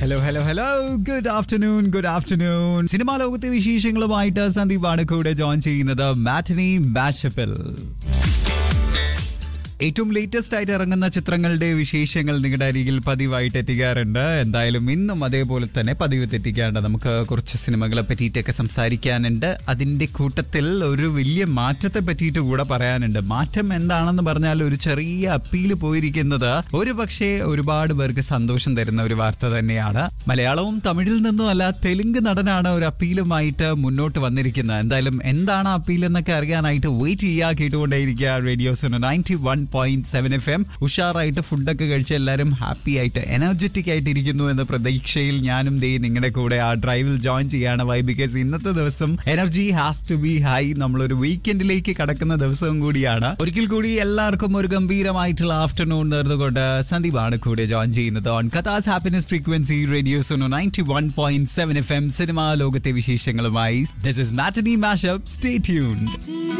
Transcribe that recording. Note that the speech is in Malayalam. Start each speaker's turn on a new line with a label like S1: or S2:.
S1: hello hello hello good afternoon good afternoon cinema ലോകത്തെ വിശേഷങ്ങളുമായിട്ട് സന്ദീപാണ് കൂടെ ജോയിൻ ചെയ്യുന്നത് മാറ്റിനി മാഷപ്പിൽ ഏറ്റവും ലേറ്റസ്റ്റ് ആയിട്ട് ഇറങ്ങുന്ന ചിത്രങ്ങളുടെ വിശേഷങ്ങൾ നിങ്ങളുടെ അരികിൽ പതിവായിട്ട് എത്തിക്കാറുണ്ട് എന്തായാലും ഇന്നും അതേപോലെ തന്നെ പതിവ് തെറ്റിക്കാണ്ട് നമുക്ക് കുറച്ച് സിനിമകളെ പറ്റിയിട്ടൊക്കെ സംസാരിക്കാനുണ്ട് അതിന്റെ കൂട്ടത്തിൽ ഒരു വലിയ മാറ്റത്തെ പറ്റിയിട്ട് കൂടെ പറയാനുണ്ട് മാറ്റം എന്താണെന്ന് പറഞ്ഞാൽ ഒരു ചെറിയ അപ്പീല് പോയിരിക്കുന്നത് ഒരു പക്ഷേ ഒരുപാട് പേർക്ക് സന്തോഷം തരുന്ന ഒരു വാർത്ത തന്നെയാണ് മലയാളവും തമിഴിൽ നിന്നും അല്ല തെലുങ്ക് നടനാണ് ഒരു അപ്പീലുമായിട്ട് മുന്നോട്ട് വന്നിരിക്കുന്നത് എന്തായാലും എന്താണ് അപ്പീൽ എന്നൊക്കെ അറിയാനായിട്ട് വെയിറ്റ് ചെയ്യാ കേട്ടുകൊണ്ടേയിരിക്കുക റേഡിയോസിന് ninety one point seven F M ഉഷാറായിട്ട് ഫുഡൊക്കെ കഴിച്ച് എല്ലാവരും ഹാപ്പി ആയിട്ട് എനർജറ്റിക് ആയിട്ട് ഇരിക്കുന്നു എന്ന പ്രതീക്ഷയിൽ ഞാനും ദേ നിങ്ങളുടെ കൂടെ ആ ഡ്രൈവിൽ ജോയിൻ ചെയ്യാണ് വൈ ബിക്കോസ് ഇന്നത്തെ ദിവസം energy has to be high നമ്മളൊരു വീക്കെൻഡിലേക്ക് കടക്കുന്ന ദിവസവും കൂടിയാണ് ഒരിക്കൽ കൂടി എല്ലാവർക്കും ഒരു ഗംഭീരമായിട്ടുള്ള ആഫ്റ്റർനൂൺ നേർന്നുകൊണ്ട് സന്ദീപാണ് കൂടെ ജോയിൻ ചെയ്യുന്നത് ഓൺ കഥാസ് ഹാപ്പിനെസ് ഫ്രീക്വൻസി റേഡിയോ സോണോ ninety one point seven F M cinema ലോകത്തെ വിശേഷങ്ങളുമായി this is matinee mashup stay tuned